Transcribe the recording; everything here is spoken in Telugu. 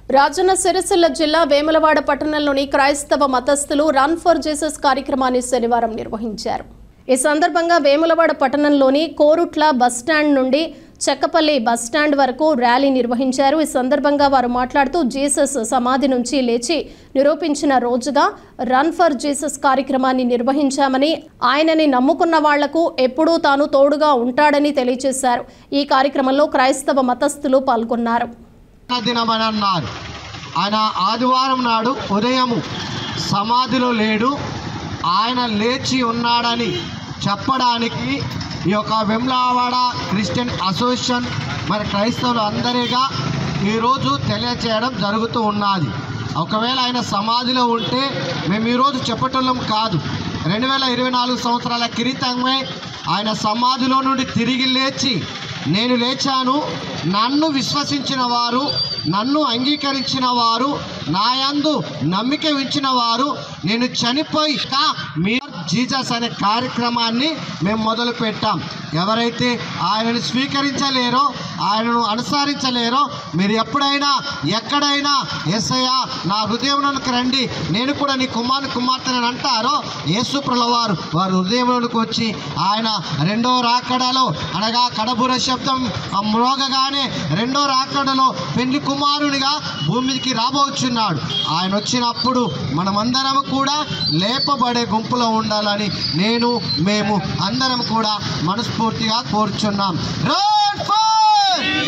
రాజన్న సిరిసిల్ల జిల్లా వేములవాడ పట్టణంలోని క్రైస్తవ మతస్థులు రన్ ఫర్ జీసస్ కార్యక్రమాన్ని శనివారం నిర్వహించారు ఈ సందర్భంగా వేములవాడ పట్టణంలోని కోరుట్ల బస్టాండ్ నుండి చెక్కపల్లి బస్టాండ్ వరకు ర్యాలీ నిర్వహించారు ఈ సందర్భంగా వారు మాట్లాడుతూ జీసస్ సమాధి నుంచి లేచి నిరూపించిన రోజుగా రన్ ఫర్ జీసస్ కార్యక్రమాన్ని నిర్వహించామని ఆయనని నమ్ముకున్న వాళ్లకు ఎప్పుడూ తాను తోడుగా ఉంటాడని తెలియజేశారు ఈ కార్యక్రమంలో క్రైస్తవ మతస్థులు పాల్గొన్నారు దినమని అన్నారు ఆయన ఆదివారం నాడు ఉదయము సమాధిలో లేడు ఆయన లేచి ఉన్నాడని చెప్పడానికి ఈ యొక్క వెమ్లావాడ క్రిస్టియన్ అసోసియేషన్ మరి క్రైస్తవులు అందరిగా ఈరోజు తెలియచేయడం జరుగుతూ ఉన్నది ఒకవేళ ఆయన సమాధిలో ఉంటే మేము ఈరోజు చెప్పటం కాదు రెండు వేల ఇరవై నాలుగు సంవత్సరాల క్రితమే ఆయన సమాధిలో నుండి తిరిగి లేచి నేను లేచాను నన్ను విశ్వసించిన వారు నన్ను అంగీకరించిన వారు నాయందు నమ్మిక ఉంచిన వారు నేను చనిపోయి మీ జీసస్ అనే కార్యక్రమాన్ని మేము మొదలు పెట్టాం ఎవరైతే ఆయనను స్వీకరించలేరో ఆయనను అనుసరించలేరో మీరు ఎప్పుడైనా ఎక్కడైనా ఎస్ఐ నా హృదయంలోనికి రండి నేను కూడా నీ కుమారుని కుమార్తెని అంటారో యేసుప్రల వారు వారి హృదయంలోనికి వచ్చి ఆయన రెండో రాకడలో అనగా కడబుర శబ్దం ఆ మ్రోగగానే రెండో రాకడలో పెళ్లి కుమారునిగా భూమికి రాబోచున్నాడు ఆయన వచ్చినప్పుడు మనమందరం కూడా లేపబడే గుంపులో ఉండాలని నేను మేము అందరం కూడా మనస్ఫూర్తిగా కోరుచున్నాం Run for